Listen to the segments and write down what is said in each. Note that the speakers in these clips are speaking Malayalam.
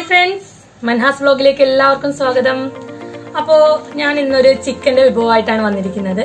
ഫ്രണ്ട്സ് മൻഹാസ് വ്ലോഗിലേക്ക് എല്ലാവർക്കും സ്വാഗതം അപ്പോ ഞാൻ ഇന്നൊരു ചിക്കന്റെ വിഭവമായിട്ടാണ് വന്നിരിക്കുന്നത്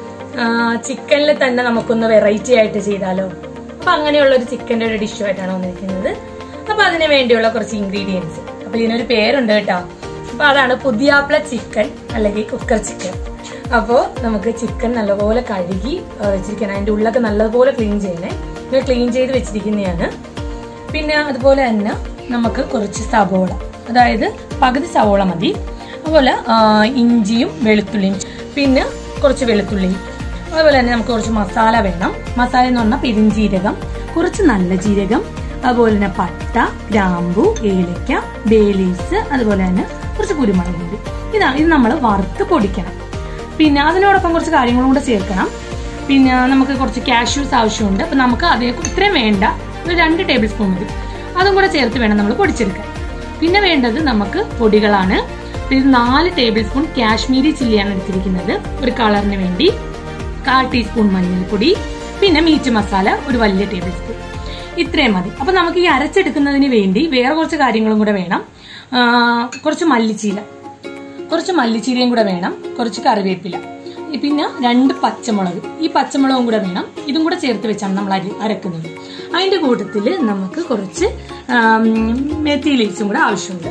ചിക്കനിൽ തന്നെ നമുക്കൊന്ന് വെറൈറ്റി ആയിട്ട് ചെയ്താലോ അപ്പൊ അങ്ങനെയുള്ള ഒരു ചിക്കന്റെ ഒരു ഡിഷുമായിട്ടാണ് വന്നിരിക്കുന്നത് അപ്പൊ അതിന് വേണ്ടിയുള്ള കുറച്ച് ഇൻഗ്രീഡിയൻസ് അപ്പൊ ഇതിനൊരു പേരുണ്ട് കേട്ടോ അപ്പൊ അതാണ് പുതിയാപ്ല ചിക്കൻ അല്ലെങ്കിൽ കുക്കർ ചിക്കൻ അപ്പോൾ നമുക്ക് ചിക്കൻ നല്ലപോലെ കഴുകി ആ, വെച്ചിരിക്കണം അതിന്റെ ഉള്ളൊക്കെ നല്ലപോലെ ക്ലീൻ ചെയ്യണേ ഇത് ക്ലീൻ ചെയ്ത് വെച്ചിരിക്കുന്നതാണ് പിന്നെ അതുപോലെ തന്നെ നമുക്ക് കുറച്ച് സവോള അതായത് പകുതി സവോള മതി അതുപോലെ ആ, ഇഞ്ചിയും വെളുത്തുള്ളിയും പിന്നെ കുറച്ച് വെളുത്തുള്ളിയും അതുപോലെ തന്നെ നമുക്ക് കുറച്ച് മസാല വേണം മസാല എന്ന് പറഞ്ഞാൽ പെരിഞ്ജീരകം കുറച്ച് നല്ല ജീരകം അതുപോലെ തന്നെ പട്ട ഗ്രാമ്പു ഏലക്ക ബേലീസ് അതുപോലെ തന്നെ കുറച്ച് കുരുമുളക് പൊടി ഇതാണ് ഇത് നമ്മൾ വറുത്ത് പൊടിക്കണം പിന്നെ അതിനോടൊപ്പം കുറച്ച് കാര്യങ്ങളും കൂടെ ചേർക്കണം പിന്നെ നമുക്ക് കുറച്ച് കാഷ്യൂസ് ആവശ്യമുണ്ട് അപ്പൊ നമുക്ക് അതേ ഇത്രയും വേണ്ട ഒരു രണ്ട് ടേബിൾ സ്പൂൺ മതി അതും കൂടെ ചേർത്ത് വേണം നമ്മൾ പൊടിച്ചെടുക്കാൻ പിന്നെ വേണ്ടത് നമുക്ക് പൊടികളാണ് ഇത് നാല് ടേബിൾ സ്പൂൺ കാശ്മീരി ചില്ലിയാണ് എടുത്തിരിക്കുന്നത് ഒരു കളറിന് വേണ്ടി കാൽ ടീസ്പൂൺ മഞ്ഞൾപ്പൊടി പിന്നെ മീറ്റ് മസാല ഒരു വലിയ ടേബിൾ സ്പൂൺ ഇത്രയും മതി അപ്പൊ നമുക്ക് ഈ അരച്ചെടുക്കുന്നതിന് വേണ്ടി വേറെ കുറച്ച് കാര്യങ്ങളും കൂടെ വേണം ആ, കുറച്ച് മല്ലിച്ചീല കുറച്ച് മല്ലിച്ചീരയും കൂടെ വേണം കുറച്ച് കറിവേപ്പില ഈ പിന്നെ രണ്ട് പച്ചമുളക് ഈ പച്ചമുളകും കൂടെ വേണം ഇതും കൂടെ ചേർത്ത് വെച്ചാണ് നമ്മൾ അരി അരക്കുന്നത് അതിന്റെ കൂട്ടത്തിൽ നമുക്ക് കുറച്ച് ആം, മെത്തി ലീവ്സും കൂടെ ആവശ്യമുണ്ട്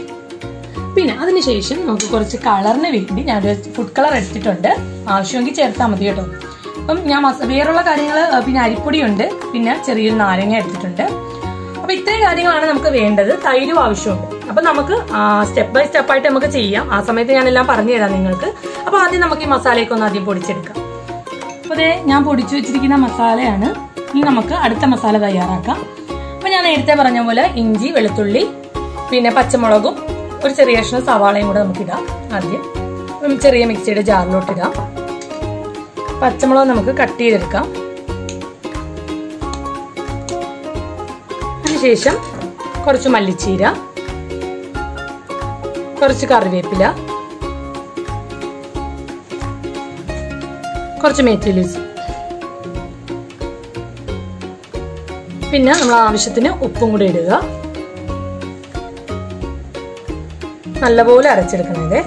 പിന്നെ അതിനുശേഷം നമുക്ക് കുറച്ച് കളറിന് വേണ്ടി ഞാനൊരു ഫുഡ് കളർ എടുത്തിട്ടുണ്ട് ആവശ്യമെങ്കിൽ ചേർത്താൽ മതി കേട്ടോ അപ്പം ഞാൻ മസ- വേറുള്ള കാര്യങ്ങൾ പിന്നെ അരിപ്പൊടിയുണ്ട് പിന്നെ ചെറിയൊരു നാരങ്ങ എടുത്തിട്ടുണ്ട് അപ്പൊ ഇത്രയും കാര്യങ്ങളാണ് നമുക്ക് വേണ്ടത് തൈരും ആവശ്യമുണ്ട് അപ്പൊ നമുക്ക് സ്റ്റെപ്പ് ബൈ സ്റ്റെപ്പ് ആയിട്ട് നമുക്ക് ചെയ്യാം ആ സമയത്ത് ഞാൻ എല്ലാം പറഞ്ഞു തരാം നിങ്ങൾക്ക് അപ്പൊ ആദ്യം നമുക്ക് ഈ മസാലയൊക്കെ ഒന്ന് ആദ്യം പൊടിച്ചെടുക്കാം അപ്പൊ ദേ ഞാൻ പൊടിച്ചു വെച്ചിരിക്കുന്ന മസാലയാണ് ഇനി നമുക്ക് അടുത്ത മസാല തയ്യാറാക്കാം അപ്പൊ ഞാൻ നേരത്തെ പറഞ്ഞ പോലെ ഇഞ്ചി വെളുത്തുള്ളി പിന്നെ പച്ചമുളകും ഒരു ചെറിയ കഷ്ണം സവാളയും കൂടെ നമുക്ക് ഇടാം ആദ്യം ഒരു ചെറിയ മിക്സിയുടെ ജാറിലോട്ട് ഇടാം പച്ചമുളക് നമുക്ക് കട്ട് ചെയ്തെടുക്കാം അതിനുശേഷം കുറച്ച് മല്ലിച്ചീര കുറച്ച് കറിവേപ്പില കുറച്ച് മേത്തി ലീവ്സ് പിന്നെ നമ്മൾ ആവശ്യത്തിന് ഉപ്പും കൂടി ഇടുക നല്ലപോലെ അരച്ചെടുക്കണേ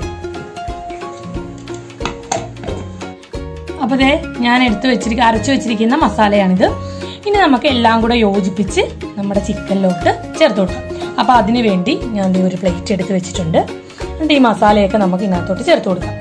അപ്പൊ ദേ ഞാൻ എടുത്തു വെച്ചിരിക്കുന്ന അരച്ചു വെച്ചിരിക്കുന്ന മസാലയാണിത് ഇനി നമുക്ക് എല്ലാം കൂടെ യോജിപ്പിച്ച് നമ്മുടെ ചിക്കനിലോട്ട് ചേർത്ത് കൊടുക്കാം അപ്പൊ അതിന് വേണ്ടി ഞാൻ ദേ ഒരു പ്ലേറ്റ് എടുത്ത് വെച്ചിട്ടുണ്ട് എന്നിട്ട് ഈ മസാലയൊക്കെ നമുക്ക് ഇതിനകത്തോട്ട് ചേർത്ത് കൊടുക്കാം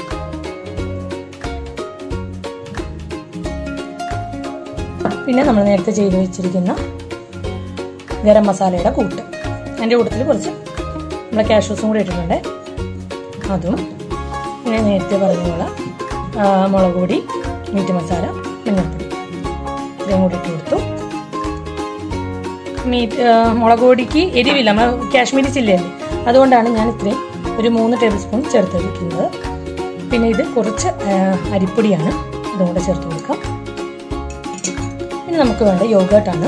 പിന്നെ നമ്മൾ നേരത്തെ ചെയ്ത് വെച്ചിരിക്കുന്ന ഗരം മസാലയുടെ കൂട്ട് അതിൻ്റെ കൂട്ടത്തിൽ കുറച്ച് നമ്മുടെ കാഷ്യൂസും കൂടി ഇട്ടിട്ടുണ്ട് അതും പിന്നെ നേരത്തെ പറഞ്ഞ പോലെ ആ, മുളക് പൊടി മീറ്റ് മസാല മഞ്ഞൾപ്പൊടി ഇത്രയും കൂടി ഇട്ട് കൊടുത്തു മീറ്റ് ആ, മുളക് പൊടിക്ക് എരിവില്ല നമ്മൾ കാശ്മീരി ചില്ലയല്ലേ അതുകൊണ്ടാണ് ഞാൻ ഇത്രയും ഒരു മൂന്ന് ടേബിൾ സ്പൂൺ ചേർത്ത് വയ്ക്കുന്നത് പിന്നെ ഇത് കുറച്ച് ആ, അരിപ്പൊടിയാണ് ഇതും കൂടെ ചേർത്ത് കൊടുക്കാം പിന്നെ നമുക്ക് വേണ്ട യോഗേട്ടാണ്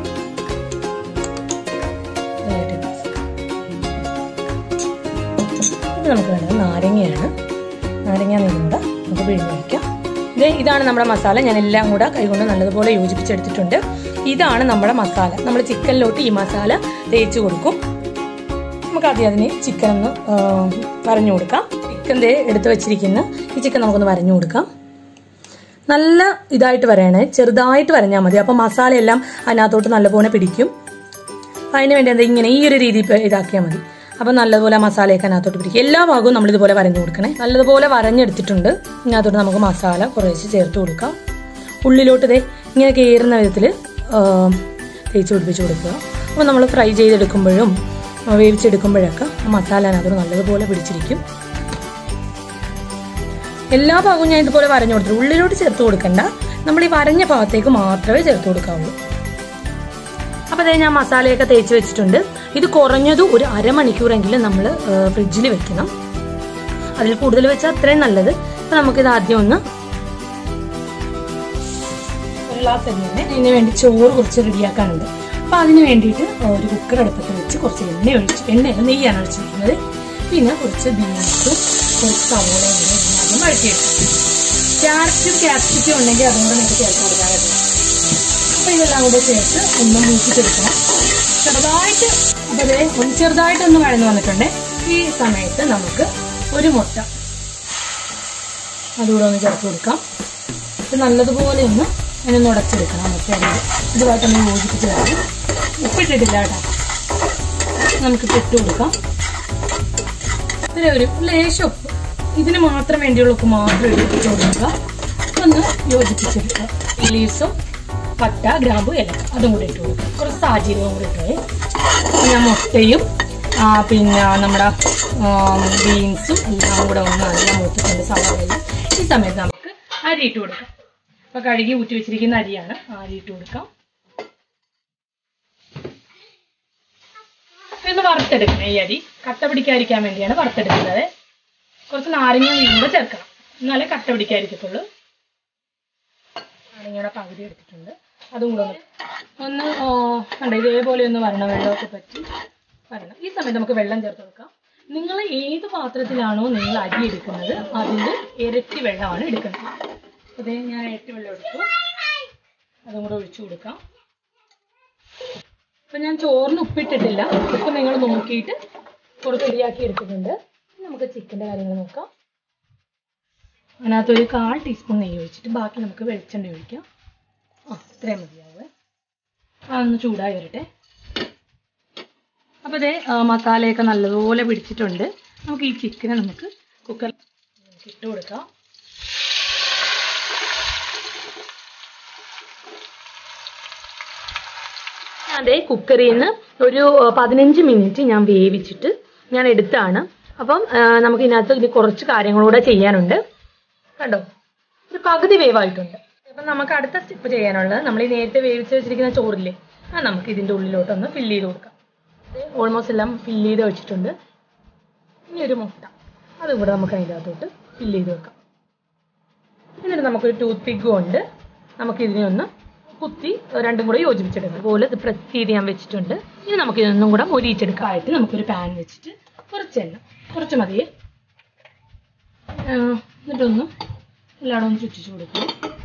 ഇത് നമുക്ക് വേണ്ടത് നാരങ്ങയാണ് നാരങ്ങ നീരും കൂടെ നമുക്ക് പിഴിഞ്ഞ് വയ്ക്കാം ഇത് ഇതാണ് നമ്മുടെ മസാല ഞാൻ എല്ലാം കൂടെ കൈകൊണ്ട് നല്ലതുപോലെ യോജിപ്പിച്ചെടുത്തിട്ടുണ്ട് ഇതാണ് നമ്മുടെ മസാല നമ്മൾ ചിക്കനിലോട്ട് ഈ മസാല തേച്ച് കൊടുക്കും നമുക്ക് ആദ്യം അതിന് ചിക്കൻ ഒന്ന് ആ, വരഞ്ഞു കൊടുക്കാം ചിക്കൻ ദേ എടുത്ത് വെച്ചിരിക്കുന്ന ഈ ചിക്കൻ നമുക്കൊന്ന് വരഞ്ഞു കൊടുക്കാം നല്ല ഇതായിട്ട് വരയണേ ചെറുതായിട്ട് വരഞ്ഞാൽ മതി അപ്പൊ മസാല എല്ലാം അതിനകത്തോട്ട് നല്ലപോലെ പിടിക്കും അപ്പൊ അതിന് വേണ്ടി എന്താ ഇങ്ങനെ ഈ ഒരു രീതി ഇതാക്കിയാൽ മതി അപ്പൊ നല്ലതുപോലെ മസാലയൊക്കെ അതിനകത്തോട്ട് പിടിക്കും എല്ലാ ഭാഗവും നമ്മൾ ഇതുപോലെ വരഞ്ഞു കൊടുക്കണേ നല്ലതുപോലെ വരഞ്ഞെടുത്തിട്ടുണ്ട് ഇതിനകത്തോട്ട് നമുക്ക് മസാല കുറേശ്ശെ ചേർത്ത് കൊടുക്കാം ഉള്ളിലോട്ട് ഇതേ ഇങ്ങനെ കയറുന്ന വിധത്തിൽ തേച്ച് പിടിപ്പിച്ച് കൊടുക്കുക അപ്പോൾ നമ്മൾ ഫ്രൈ ചെയ്തെടുക്കുമ്പോഴും ആ, വേവിച്ചെടുക്കുമ്പോഴൊക്കെ ആ മസാല അതിനകത്തോട്ട് നല്ലതുപോലെ പിടിച്ചിരിക്കും എല്ലാ ഭാഗവും ഞാൻ ഇതുപോലെ വരഞ്ഞു കൊടുത്തു ഉള്ളിലോട്ട് ചേർത്ത് കൊടുക്കണ്ട നമ്മൾ ഈ വരഞ്ഞ ഭാഗത്തേക്ക് മാത്രമേ ചേർത്ത് കൊടുക്കാവുള്ളൂ അപ്പൊ അതെ ഞാൻ മസാലയൊക്കെ തേച്ച് വെച്ചിട്ടുണ്ട് ഇത് കുറഞ്ഞത് ഒരു അരമണിക്കൂറെങ്കിലും നമ്മൾ ഫ്രിഡ്ജിൽ വെക്കണം അതിൽ കൂടുതൽ വെച്ചാൽ അത്രയും നല്ലത് അപ്പൊ നമുക്കിത് ആദ്യം ഒന്ന് ഒരു ഗ്ലാസ് എണ്ണ ഇതിന് വേണ്ടി ചോറ് കുറച്ച് റെഡിയാക്കാനുണ്ട് അപ്പൊ അതിന് വേണ്ടിയിട്ട് ഒരു കുക്കർ അടുപ്പത്ത് വെച്ച് കുറച്ച് എണ്ണ ഒഴിച്ച് എണ്ണ നെയ്യാണ് ഒഴിച്ചിരിക്കുന്നത് പിന്നെ കുറച്ച് ബീൻസും കുറച്ച് സവോളയും കൂടെ ഇതിനകത്ത് വഴറ്റിയെടുക്കും ക്യാരറ്റും ക്യാപ്സിക്കും ഉണ്ടെങ്കിൽ അതുകൊണ്ട് നിങ്ങൾക്ക് ചേർത്ത് കൊടുക്കാനായിട്ട് അപ്പൊ ഇതെല്ലാം കൂടെ ചേർത്ത് ഒന്ന് മൂപ്പിച്ചെടുക്കണം ചെറുതായിട്ട് അപ്പൊ അതേ ഒന്ന് ചെറുതായിട്ടൊന്ന് വഴന്നു വന്നിട്ടുണ്ട് ഈ സമയത്ത് നമുക്ക് ഒരു മുട്ട അതുകൂടെ ഒന്ന് ചേർത്ത് കൊടുക്കാം ഇത് നല്ലതുപോലെ ഒന്ന് അതിനൊന്ന് ഉടച്ചെടുക്കണം മുട്ടയുടെ ഇതുമായിട്ടൊന്ന് യോജിപ്പിച്ച് വെക്കാം ഉപ്പിട്ടിട്ടില്ല കേട്ടോ നമുക്ക് ഇട്ട് കൊടുക്കാം പിന്നെ ഒരു ലേശം ഉപ്പ് ഇതിന് മാത്രം വേണ്ടിയുള്ള ഉപ്പ് മാത്രം ഇട്ട് കൊടുക്കുക ഒന്ന് യോജിപ്പിച്ചെടുക്കുക ലീവ്സും പട്ട ഗ്രാമ്പു ഇല അതും കൂടെ ഇട്ട് കൊടുക്കുക കുറച്ച് സാഹചര്യവും കൂടെ ഇട്ടേ പിന്നെ മുട്ടയും ആ, പിന്നെ നമ്മുടെ ബീൻസും എല്ലാം കൂടെ ഒന്ന് നല്ല മൂത്തിട്ടുണ്ട് സവാളയും ഈ സമയത്ത് നമുക്ക് അരി ഇട്ട് കൊടുക്കാം അപ്പൊ കഴുകി ഊറ്റി വെച്ചിരിക്കുന്ന അരിയാണ് ആ അരി ഇട്ട് കൊടുക്കാം ഇന്ന് വറുത്തെടുക്കണം ഈ അരി കട്ട പിടിക്കാതിരിക്കാൻ വേണ്ടിയാണ് വറുത്തെടുക്കുന്നത് കുറച്ച് നാരങ്ങ വീഴുമ്പോൾ ചേർക്കണം എന്നാലേ കട്ട പിടിക്കാതിരിക്കത്തുള്ളൂ നാരങ്ങയുടെ പകുതി എടുത്തിട്ടുണ്ട് അതും കൂടെ ഒന്ന് ഒന്ന് ആ, കണ്ടോ ഇതേപോലെ ഒന്ന് വരണം വെള്ളമൊക്കെ പറ്റി വരണം ഈ സമയത്ത് നമുക്ക് വെള്ളം ചേർത്ത് കൊടുക്കാം നിങ്ങൾ ഏത് പാത്രത്തിലാണോ നിങ്ങൾ അരി എടുക്കുന്നത് അതിൻ്റെ ഇരട്ടി വെള്ളമാണ് എടുക്കുന്നത് അതേ ഞാൻ ഇരട്ടി വെള്ളം എടുത്തു അതും കൂടെ ഒഴിച്ചു കൊടുക്കാം ഇപ്പൊ ഞാൻ ചോറിന് ഉപ്പിട്ടിട്ടില്ല ഉപ്പ് നിങ്ങൾ നോക്കിയിട്ട് കുറച്ച് ശരിയാക്കി എടുത്തിട്ടുണ്ട് ഇനി നമുക്ക് ചിക്കൻ്റെ കാര്യങ്ങൾ നോക്കാം അതിനകത്ത് ഒരു കാൽ ടീസ്പൂൺ നെയ്യ് ഒഴിച്ചിട്ട് ബാക്കി നമുക്ക് വെളിച്ചെണ്ണ ഒഴിക്കാം ആ ഇത്രയും മതിയാവേ അതൊന്ന് ചൂടായി വരട്ടെ അപ്പോൾ ഇതേ ആ, മസാലയൊക്കെ നല്ലതുപോലെ പിടിച്ചിട്ടുണ്ട് നമുക്ക് ഈ ചിക്കനെ നമുക്ക് കുക്കർ ഇട്ട് കൊടുക്കാം അതെ കുക്കറിൽ നിന്ന് ഒരു ആ, പതിനഞ്ച് മിനിറ്റ് ഞാൻ വേവിച്ചിട്ട് ഞാൻ എടുത്താണ് അപ്പം ആ, നമുക്ക് ഇതിനകത്ത് ഇത് കുറച്ച് കാര്യങ്ങളൂടെ ചെയ്യാനുണ്ട് കണ്ടോ ഒരു പകുതി വേവായിട്ടുണ്ട് അപ്പം നമുക്ക് അടുത്ത സ്റ്റെപ്പ് ചെയ്യാനുള്ളത് നമ്മൾ ഈ നേരത്തെ വേവിച്ച് വെച്ചിരിക്കുന്ന ചോറില്ലേ അത് നമുക്ക് ഇതിൻ്റെ ഉള്ളിലോട്ടൊന്ന് ഫില്ല് ചെയ്ത് കൊടുക്കാം ഓൾമോസ്റ്റ് എല്ലാം ഫില്ല് ചെയ്ത് വെച്ചിട്ടുണ്ട് ഇനി ഒരു മുട്ട അതും കൂടെ നമുക്ക് അതിൻ്റെ അകത്തോട്ട് ഫില്ല് ചെയ്ത് വെക്കാം എന്നിട്ട് നമുക്കൊരു ടൂത്ത് പിക്കും ഉണ്ട് നമുക്ക് ഇതിനെ ഒന്ന് കുത്തി രണ്ടും കൂടെ യോജിപ്പിച്ചെടുക്കാം അതുപോലെ ഇത് പ്രസ് ചെയ്ത് ഞാൻ വെച്ചിട്ടുണ്ട് ഇനി നമുക്ക് ഇതൊന്നും കൂടെ മൊരിയിച്ചെടുക്കാം ആയിട്ട് നമുക്കൊരു പാൻ വെച്ചിട്ട് കുറച്ച് എണ്ണ കുറച്ച് മതിയേ ആ, എന്നിട്ടൊന്ന് എല്ലായിടും ഒന്ന് ചുറ്റിച്ച് കൊടുക്കും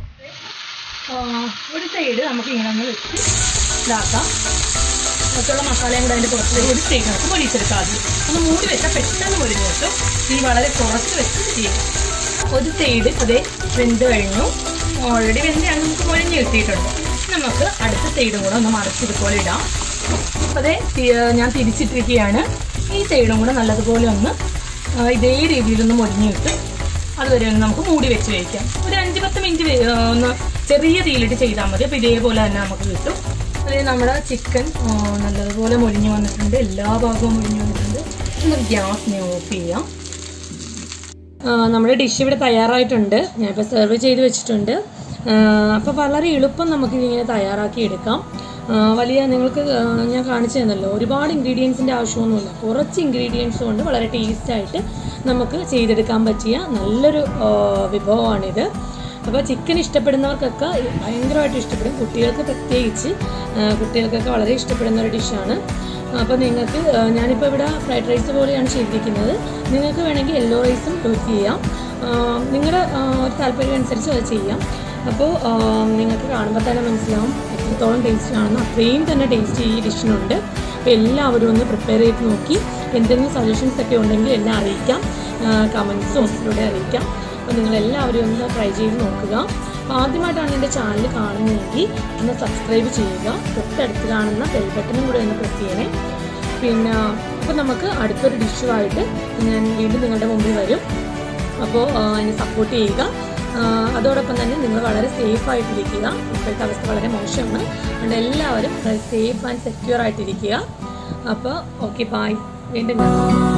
ആ, ഒരു സൈഡ് നമുക്ക് ഇങ്ങനെ ഒന്ന് വെച്ച് ഇതാക്കാം മറ്റുള്ള മസാലയും കൂടെ അതിൻ്റെ പുറത്തേക്ക് ഒരു സൈഡ് നമുക്ക് മൊരിച്ചെടുക്കാം ആദ്യം ഒന്ന് മൂടി വെച്ചാൽ പെട്ടെന്ന് മൊരിഞ്ഞ് കിട്ടും തീ വളരെ കുറച്ച് വെച്ച് ചെയ്യാം ഒരു സൈഡ് അതേ വെന്ത് കഴിഞ്ഞു ഓൾറെഡി വെന്താണ് നമുക്ക് മൊരിഞ്ഞ് കിട്ടിയിട്ടുണ്ട് നമുക്ക് അടുത്ത സൈഡും കൂടെ ഒന്ന് മറിച്ച് ഇതുപോലെ ഇടാം അപ്പോൾ അതേ തി- ഞാൻ തിരിച്ചിട്ടിരിക്കുകയാണ് ഈ സൈഡും കൂടെ നല്ലതുപോലെ ഒന്ന് ആ, ഇതേ രീതിയിലൊന്ന് മൊരിഞ്ഞ് കിട്ടും അതുവരെ ഒന്ന് നമുക്ക് മൂടി വെച്ച് വയ്ക്കാം ഒരു അഞ്ച് പത്ത് മിനിറ്റ് വേ- ആ, ഒന്ന് ചെറിയ തീയിലിട്ട് ചെയ്താൽ മതി അപ്പോൾ ഇതേപോലെ തന്നെ നമുക്ക് കിട്ടും അതേ നമ്മുടെ ചിക്കൻ ആ, നല്ലതുപോലെ മൊരിഞ്ഞ് വന്നിട്ടുണ്ട് എല്ലാ ഭാഗവും മൊരിഞ്ഞ് വന്നിട്ടുണ്ട് നമുക്ക് ഗ്യാസിനെ ഓഫ് ചെയ്യാം ആ, നമ്മുടെ ഡിഷ് ഇവിടെ തയ്യാറായിട്ടുണ്ട് ഞാനിപ്പോൾ സെർവ് ചെയ്ത് വെച്ചിട്ടുണ്ട് അപ്പോൾ വളരെ എളുപ്പം നമുക്ക് ഇതിങ്ങനെ തയ്യാറാക്കി എടുക്കാം ആ, വലിയ നിങ്ങൾക്ക് ആ, ഞാൻ കാണിച്ചു തന്നല്ലോ ഒരുപാട് ഇൻഗ്രീഡിയൻസിൻ്റെ ആവശ്യമൊന്നുമില്ല കുറച്ച് ഇൻഗ്രീഡിയൻസ് കൊണ്ട് വളരെ ടേസ്റ്റായിട്ട് നമുക്ക് ചെയ്തെടുക്കാൻ പറ്റിയ നല്ലൊരു ആ, വിഭവമാണിത് അപ്പോൾ ചിക്കൻ ഇഷ്ടപ്പെടുന്നവർക്കൊക്കെ ഭയങ്കരമായിട്ട് ഇഷ്ടപ്പെടും കുട്ടികൾക്ക് പ്രത്യേകിച്ച് ആ, കുട്ടികൾക്കൊക്കെ വളരെ ഇഷ്ടപ്പെടുന്ന ഒരു ഡിഷാണ് അപ്പോൾ നിങ്ങൾക്ക് ആ, ഞാനിപ്പോൾ ഇവിടെ ഫ്രൈഡ് റൈസ് പോലെയാണ് ചെയ്തിരിക്കുന്നത് നിങ്ങൾക്ക് വേണമെങ്കിൽ യെല്ലോ റൈസും യൂസ് ചെയ്യാം ആ, നിങ്ങളുടെ ആ, ഒരു താല്പര്യം അനുസരിച്ച് അത് ചെയ്യാം അപ്പോൾ ആ, നിങ്ങൾക്ക് കാണുമ്പോൾ തന്നെ മനസ്സിലാവും എത്രത്തോളം ടേസ്റ്റ് ആണെന്ന് അത്രയും തന്നെ ടേസ്റ്റ് ഈ ഡിഷിനുണ്ട് അപ്പോൾ എല്ലാവരും ഒന്ന് പ്രിപ്പയർ ചെയ്ത് നോക്കി എന്തെങ്കിലും സജഷൻസ് ഒക്കെ ഉണ്ടെങ്കിൽ എന്നെ അറിയിക്കാം കമൻസും ഇതിലൂടെ അറിയിക്കാം അപ്പോൾ നിങ്ങൾ എല്ലാവരും ഒന്ന് ട്രൈ ചെയ്ത് നോക്കുക അപ്പോൾ ആദ്യമായിട്ടാണ് എൻ്റെ ചാനൽ കാണുന്നതെങ്കിൽ ഒന്ന് സബ്സ്ക്രൈബ് ചെയ്യുക തൊട്ടടുത്ത് കാണുന്ന ബെൽ ബട്ടണും കൂടെ ഒന്ന് പ്രസ് ചെയ്യണേ പിന്നെ അപ്പോൾ നമുക്ക് അടുത്തൊരു ഡിഷുമായിട്ട് ഞാൻ വീണ്ടും നിങ്ങളുടെ മുമ്പിൽ വരും അപ്പോൾ എന്നെ സപ്പോർട്ട് ചെയ്യുക ആ, അതോടൊപ്പം തന്നെ നിങ്ങൾ വളരെ സേഫ് ആയിട്ടിരിക്കുക ഇപ്പോഴത്തെ അവസ്ഥ വളരെ മോശമാണ് അതുകൊണ്ട് എല്ലാവരും വളരെ സേഫ് ആൻഡ് സെക്യൂർ ആയിട്ടിരിക്കുക അപ്പോൾ ഓക്കെ ബായ് വീണ്ടും കാണാം